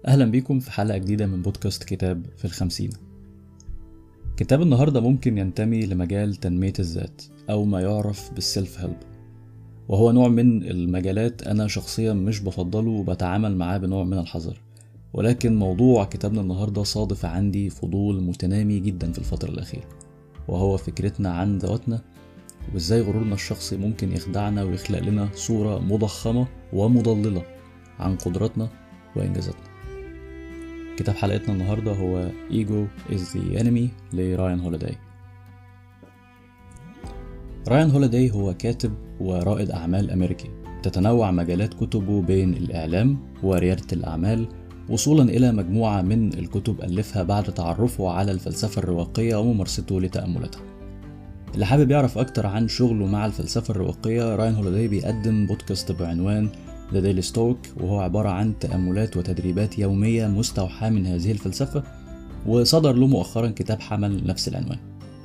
أهلا بيكم في حلقة جديدة من بودكاست كتاب في الخمسين كتاب النهاردة ممكن ينتمي لمجال تنمية الذات أو ما يعرف بالسيلف هيلب وهو نوع من المجالات أنا شخصيا مش بفضله وبتعامل معاه بنوع من الحذر ولكن موضوع كتابنا النهاردة صادف عندي فضول متنامي جدا في الفترة الأخيرة وهو فكرتنا عن ذواتنا وازاي غرورنا الشخصي ممكن يخدعنا ويخلق لنا صورة مضخمة ومضللة عن قدراتنا وإنجازاتنا كتاب حلقتنا النهاردة هو Ego is the Enemy لرايان هوليداي رايان هوليداي هو كاتب ورائد أعمال أمريكي تتنوع مجالات كتبه بين الإعلام وريادة الأعمال وصولا إلى مجموعة من الكتب ألفها بعد تعرفه على الفلسفة الرواقية وممارسته لتأملاتها اللي حابب يعرف أكتر عن شغله مع الفلسفة الرواقية راين هوليداي بيقدم بودكاست بعنوان ذا ديلي ستوك وهو عبارة عن تأملات وتدريبات يومية مستوحاة من هذه الفلسفة وصدر له مؤخرا كتاب حمل نفس العنوان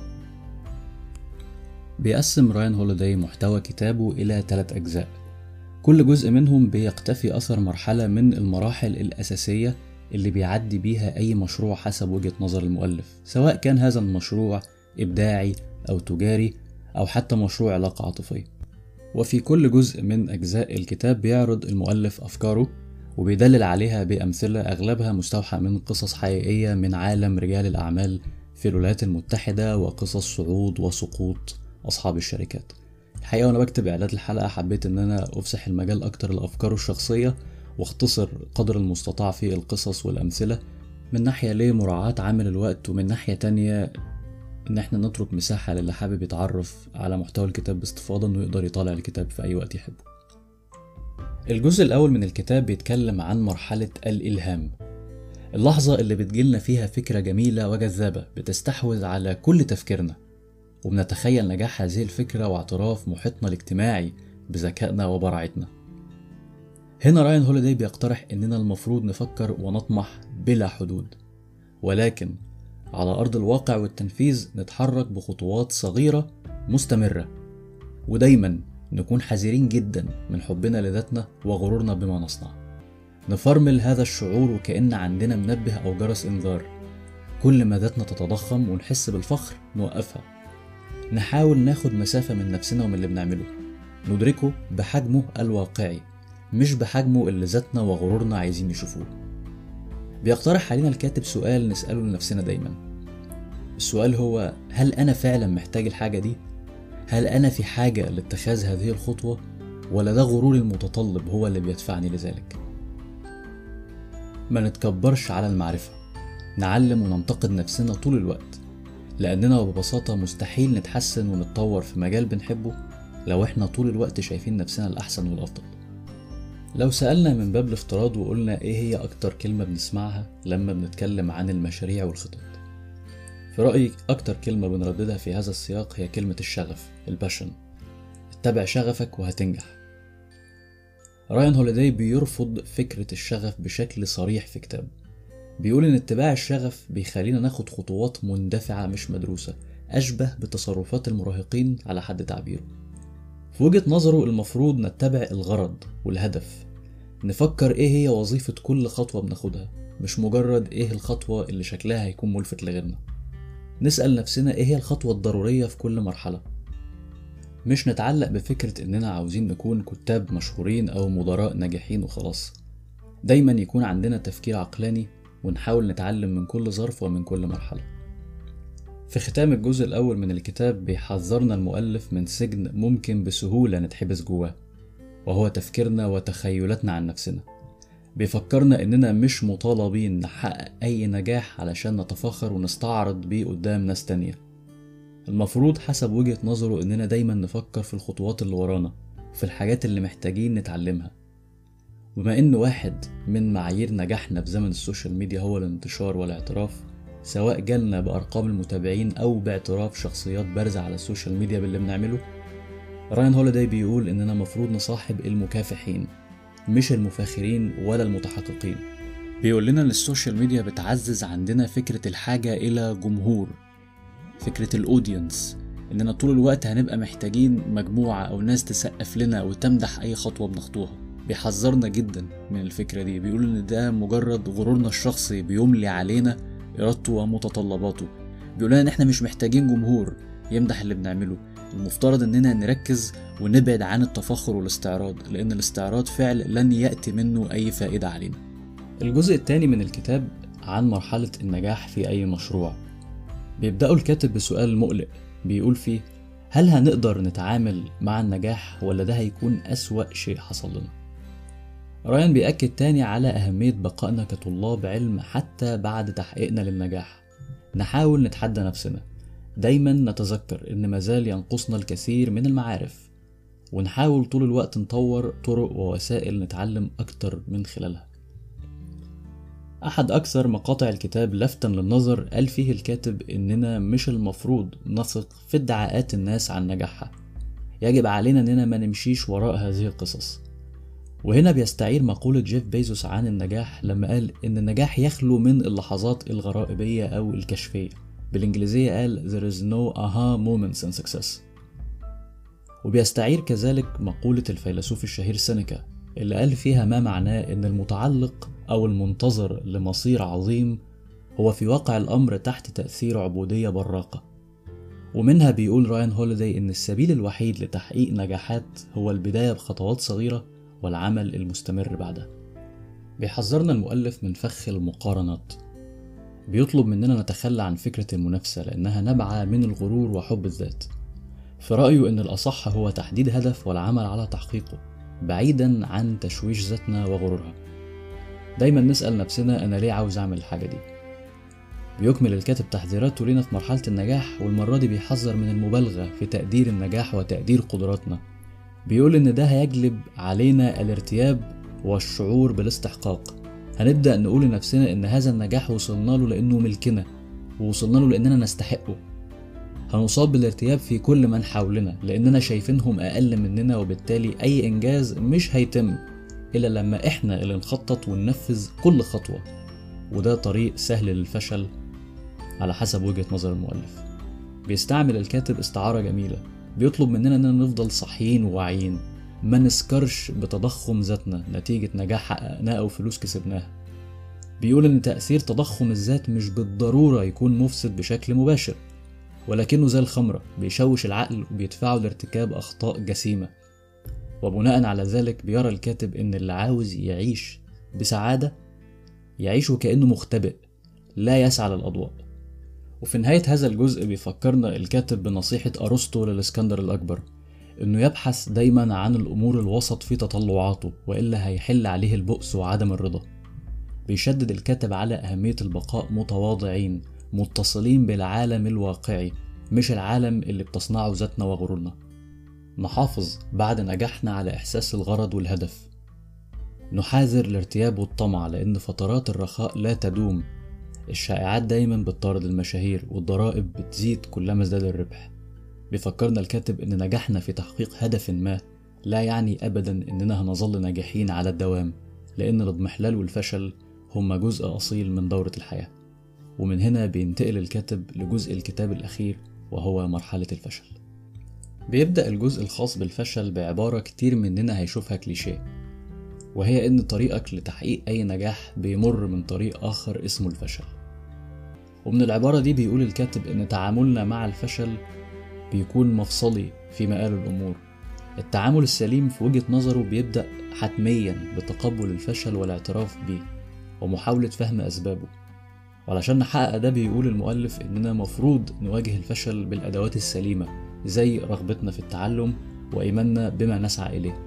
بيقسم راين هوليداي محتوى كتابه إلى ثلاث أجزاء كل جزء منهم بيقتفي أثر مرحلة من المراحل الأساسية اللي بيعدي بيها أي مشروع حسب وجهة نظر المؤلف سواء كان هذا المشروع إبداعي أو تجاري أو حتى مشروع علاقة عاطفية وفي كل جزء من أجزاء الكتاب بيعرض المؤلف أفكاره وبيدلل عليها بأمثلة أغلبها مستوحى من قصص حقيقية من عالم رجال الأعمال في الولايات المتحدة وقصص صعود وسقوط أصحاب الشركات الحقيقة وأنا بكتب إعداد الحلقة حبيت إن أنا أفسح المجال أكتر لأفكاره الشخصية واختصر قدر المستطاع في القصص والأمثلة من ناحية لمراعاة عامل الوقت ومن ناحية تانية إن إحنا نترك مساحة للي حابب يتعرف على محتوى الكتاب باستفاضة إنه يقدر يطالع الكتاب في أي وقت يحبه. الجزء الأول من الكتاب بيتكلم عن مرحلة الإلهام اللحظة اللي بتجيلنا فيها فكرة جميلة وجذابة بتستحوذ على كل تفكيرنا وبنتخيل نجاح هذه الفكرة واعتراف محيطنا الاجتماعي بذكائنا وبراعتنا هنا راين هوليداي بيقترح إننا المفروض نفكر ونطمح بلا حدود ولكن على أرض الواقع والتنفيذ نتحرك بخطوات صغيرة مستمرة ودايما نكون حذرين جدا من حبنا لذاتنا وغرورنا بما نصنع نفرمل هذا الشعور وكأن عندنا منبه أو جرس إنذار كل ما ذاتنا تتضخم ونحس بالفخر نوقفها نحاول ناخد مسافة من نفسنا ومن اللي بنعمله ندركه بحجمه الواقعي مش بحجمه اللي ذاتنا وغرورنا عايزين يشوفوه بيقترح علينا الكاتب سؤال نسأله لنفسنا دايما السؤال هو هل أنا فعلا محتاج الحاجة دي؟ هل أنا في حاجة لاتخاذ هذه الخطوة؟ ولا ده غروري المتطلب هو اللي بيدفعني لذلك؟ ما نتكبرش على المعرفة نعلم وننتقد نفسنا طول الوقت لأننا ببساطة مستحيل نتحسن ونتطور في مجال بنحبه لو احنا طول الوقت شايفين نفسنا الأحسن والأفضل لو سألنا من باب الافتراض وقلنا ايه هي أكتر كلمة بنسمعها لما بنتكلم عن المشاريع والخطط في رأيي أكتر كلمة بنرددها في هذا السياق هي كلمة الشغف الباشن اتبع شغفك وهتنجح رايان هوليداي بيرفض فكرة الشغف بشكل صريح في كتابه بيقول إن اتباع الشغف بيخلينا ناخد خطوات مندفعة مش مدروسة أشبه بتصرفات المراهقين على حد تعبيره في وجهة نظره المفروض نتبع الغرض والهدف نفكر ايه هي وظيفة كل خطوة بناخدها مش مجرد ايه الخطوة اللي شكلها هيكون ملفت لغيرنا نسأل نفسنا ايه هي الخطوة الضرورية في كل مرحلة مش نتعلق بفكرة اننا عاوزين نكون كتاب مشهورين او مدراء ناجحين وخلاص دايما يكون عندنا تفكير عقلاني ونحاول نتعلم من كل ظرف ومن كل مرحله في ختام الجزء الأول من الكتاب بيحذرنا المؤلف من سجن ممكن بسهولة نتحبس جواه وهو تفكيرنا وتخيلاتنا عن نفسنا بيفكرنا إننا مش مطالبين نحقق أي نجاح علشان نتفاخر ونستعرض بيه قدام ناس تانية المفروض حسب وجهة نظره إننا دايما نفكر في الخطوات اللي ورانا وفي الحاجات اللي محتاجين نتعلمها بما إن واحد من معايير نجاحنا في زمن السوشيال ميديا هو الانتشار والاعتراف سواء جالنا بأرقام المتابعين أو باعتراف شخصيات بارزة على السوشيال ميديا باللي بنعمله راين هوليداي بيقول إننا مفروض نصاحب المكافحين مش المفاخرين ولا المتحققين بيقول لنا إن السوشيال ميديا بتعزز عندنا فكرة الحاجة إلى جمهور فكرة الأودينس إننا طول الوقت هنبقى محتاجين مجموعة أو ناس تسقف لنا وتمدح أي خطوة بنخطوها بيحذرنا جدا من الفكرة دي بيقول إن ده مجرد غرورنا الشخصي بيملي علينا إرادته ومتطلباته بيقول لنا إن إحنا مش محتاجين جمهور يمدح اللي بنعمله المفترض إننا نركز ونبعد عن التفاخر والاستعراض لأن الاستعراض فعل لن يأتي منه أي فائدة علينا الجزء الثاني من الكتاب عن مرحلة النجاح في أي مشروع بيبدأوا الكاتب بسؤال مقلق بيقول فيه هل هنقدر نتعامل مع النجاح ولا ده هيكون أسوأ شيء حصل لنا؟ رايان بيأكد تاني على أهمية بقائنا كطلاب علم حتى بعد تحقيقنا للنجاح نحاول نتحدى نفسنا دايما نتذكر إن مازال ينقصنا الكثير من المعارف ونحاول طول الوقت نطور طرق ووسائل نتعلم أكتر من خلالها أحد أكثر مقاطع الكتاب لفتا للنظر قال فيه الكاتب إننا مش المفروض نثق في ادعاءات الناس عن نجاحها يجب علينا إننا ما نمشيش وراء هذه القصص وهنا بيستعير مقولة جيف بيزوس عن النجاح لما قال إن النجاح يخلو من اللحظات الغرائبية أو الكشفية بالإنجليزية قال there is no aha moments in success وبيستعير كذلك مقولة الفيلسوف الشهير سينيكا اللي قال فيها ما معناه إن المتعلق أو المنتظر لمصير عظيم هو في واقع الأمر تحت تأثير عبودية براقة ومنها بيقول راين هوليداي إن السبيل الوحيد لتحقيق نجاحات هو البداية بخطوات صغيرة والعمل المستمر بعدها بيحذرنا المؤلف من فخ المقارنات بيطلب مننا نتخلى عن فكرة المنافسة لأنها نبعة من الغرور وحب الذات في رأيه إن الأصح هو تحديد هدف والعمل على تحقيقه بعيدا عن تشويش ذاتنا وغرورها دايما نسأل نفسنا أنا ليه عاوز أعمل الحاجة دي بيكمل الكاتب تحذيراته لينا في مرحلة النجاح والمرة دي بيحذر من المبالغة في تقدير النجاح وتقدير قدراتنا بيقول إن ده هيجلب علينا الارتياب والشعور بالاستحقاق هنبدأ نقول لنفسنا إن هذا النجاح وصلنا له لأنه ملكنا ووصلنا له لأننا نستحقه هنصاب بالارتياب في كل من حولنا لأننا شايفينهم أقل مننا وبالتالي أي إنجاز مش هيتم إلا لما إحنا اللي نخطط وننفذ كل خطوة وده طريق سهل للفشل على حسب وجهة نظر المؤلف بيستعمل الكاتب استعارة جميلة بيطلب مننا إننا نفضل صحيين وواعيين ما نسكرش بتضخم ذاتنا نتيجة نجاح حققناه أو فلوس كسبناها بيقول إن تأثير تضخم الذات مش بالضرورة يكون مفسد بشكل مباشر ولكنه زي الخمرة بيشوش العقل وبيدفعه لارتكاب أخطاء جسيمة وبناء على ذلك بيرى الكاتب إن اللي عاوز يعيش بسعادة يعيش وكأنه مختبئ لا يسعى للأضواء وفي نهاية هذا الجزء بيفكرنا الكاتب بنصيحة أرسطو للإسكندر الأكبر إنه يبحث دايما عن الأمور الوسط في تطلعاته وإلا هيحل عليه البؤس وعدم الرضا بيشدد الكاتب على أهمية البقاء متواضعين متصلين بالعالم الواقعي مش العالم اللي بتصنعه ذاتنا وغرورنا نحافظ بعد نجاحنا على إحساس الغرض والهدف نحاذر الارتياب والطمع لأن فترات الرخاء لا تدوم الشائعات دايما بتطارد المشاهير والضرائب بتزيد كلما ازداد الربح بيفكرنا الكاتب إن نجاحنا في تحقيق هدف ما لا يعني أبدا إننا هنظل ناجحين على الدوام لأن الاضمحلال والفشل هما جزء أصيل من دورة الحياة ومن هنا بينتقل الكاتب لجزء الكتاب الأخير وهو مرحلة الفشل بيبدأ الجزء الخاص بالفشل بعبارة كتير مننا هيشوفها كليشيه وهي إن طريقك لتحقيق أي نجاح بيمر من طريق آخر اسمه الفشل ومن العبارة دي بيقول الكاتب إن تعاملنا مع الفشل بيكون مفصلي في مقال الأمور التعامل السليم في وجهة نظره بيبدأ حتميا بتقبل الفشل والاعتراف بيه ومحاولة فهم أسبابه وعلشان نحقق ده بيقول المؤلف إننا مفروض نواجه الفشل بالأدوات السليمة زي رغبتنا في التعلم وإيماننا بما نسعى إليه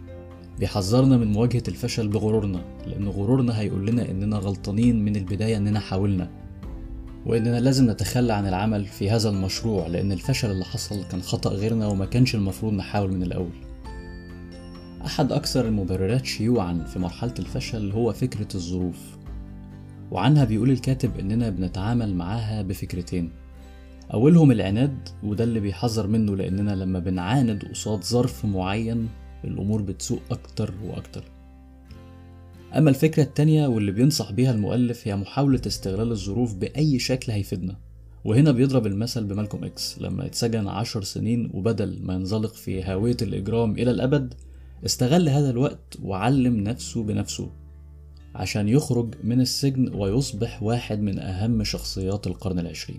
بيحذرنا من مواجهة الفشل بغرورنا لأن غرورنا هيقول لنا إننا غلطانين من البداية إننا حاولنا وإننا لازم نتخلى عن العمل في هذا المشروع لأن الفشل اللي حصل كان خطأ غيرنا وما كانش المفروض نحاول من الأول أحد أكثر المبررات شيوعا في مرحلة الفشل هو فكرة الظروف وعنها بيقول الكاتب إننا بنتعامل معاها بفكرتين أولهم العناد وده اللي بيحذر منه لأننا لما بنعاند قصاد ظرف معين الأمور بتسوء أكتر وأكتر أما الفكرة التانية واللي بينصح بيها المؤلف هي محاولة استغلال الظروف بأي شكل هيفيدنا وهنا بيضرب المثل بمالكوم إكس لما اتسجن عشر سنين وبدل ما ينزلق في هاوية الإجرام إلى الأبد استغل هذا الوقت وعلم نفسه بنفسه عشان يخرج من السجن ويصبح واحد من أهم شخصيات القرن العشرين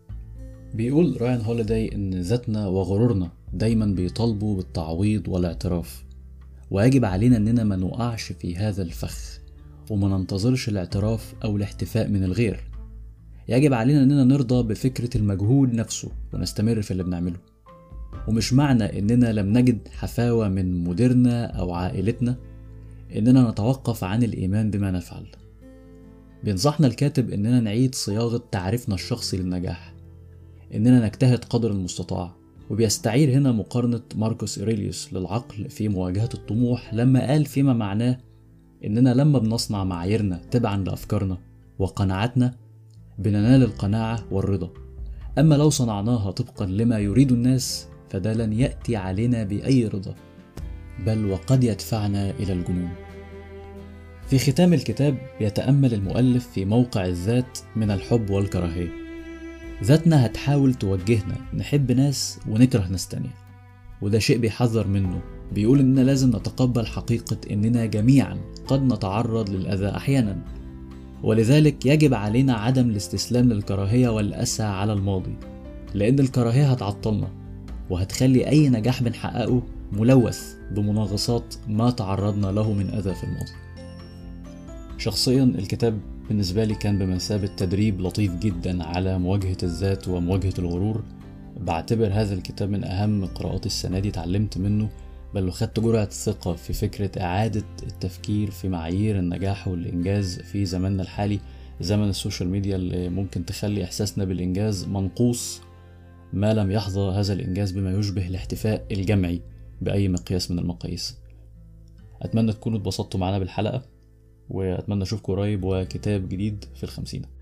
بيقول راين هوليداي إن ذاتنا وغرورنا دايما بيطالبوا بالتعويض والاعتراف ويجب علينا إننا ما نقعش في هذا الفخ وما ننتظرش الاعتراف أو الاحتفاء من الغير يجب علينا إننا نرضى بفكرة المجهود نفسه ونستمر في اللي بنعمله ومش معنى إننا لم نجد حفاوة من مديرنا أو عائلتنا إننا نتوقف عن الإيمان بما نفعل بينصحنا الكاتب إننا نعيد صياغة تعريفنا الشخصي للنجاح إننا نجتهد قدر المستطاع وبيستعير هنا مقارنة ماركوس إيريليوس للعقل في مواجهة الطموح لما قال فيما معناه إننا لما بنصنع معاييرنا تبعا لأفكارنا وقناعاتنا بننال القناعة والرضا أما لو صنعناها طبقا لما يريد الناس فده لن يأتي علينا بأي رضا بل وقد يدفعنا إلى الجنون في ختام الكتاب يتأمل المؤلف في موقع الذات من الحب والكراهية ذاتنا هتحاول توجهنا نحب ناس ونكره ناس تانية وده شيء بيحذر منه بيقول إننا لازم نتقبل حقيقة إننا جميعا قد نتعرض للأذى أحيانا ولذلك يجب علينا عدم الاستسلام للكراهية والأسى على الماضي لأن الكراهية هتعطلنا وهتخلي أي نجاح بنحققه ملوث بمناغصات ما تعرضنا له من أذى في الماضي شخصيا الكتاب بالنسبة لي كان بمثابة تدريب لطيف جدا على مواجهة الذات ومواجهة الغرور بعتبر هذا الكتاب من أهم قراءات السنة دي اتعلمت منه بل وخدت جرعة ثقة في فكرة إعادة التفكير في معايير النجاح والإنجاز في زماننا الحالي زمن السوشيال ميديا اللي ممكن تخلي إحساسنا بالإنجاز منقوص ما لم يحظى هذا الإنجاز بما يشبه الاحتفاء الجمعي بأي مقياس من المقاييس أتمنى تكونوا اتبسطتوا معنا بالحلقة وأتمنى أشوفكم قريب وكتاب جديد في الخمسينة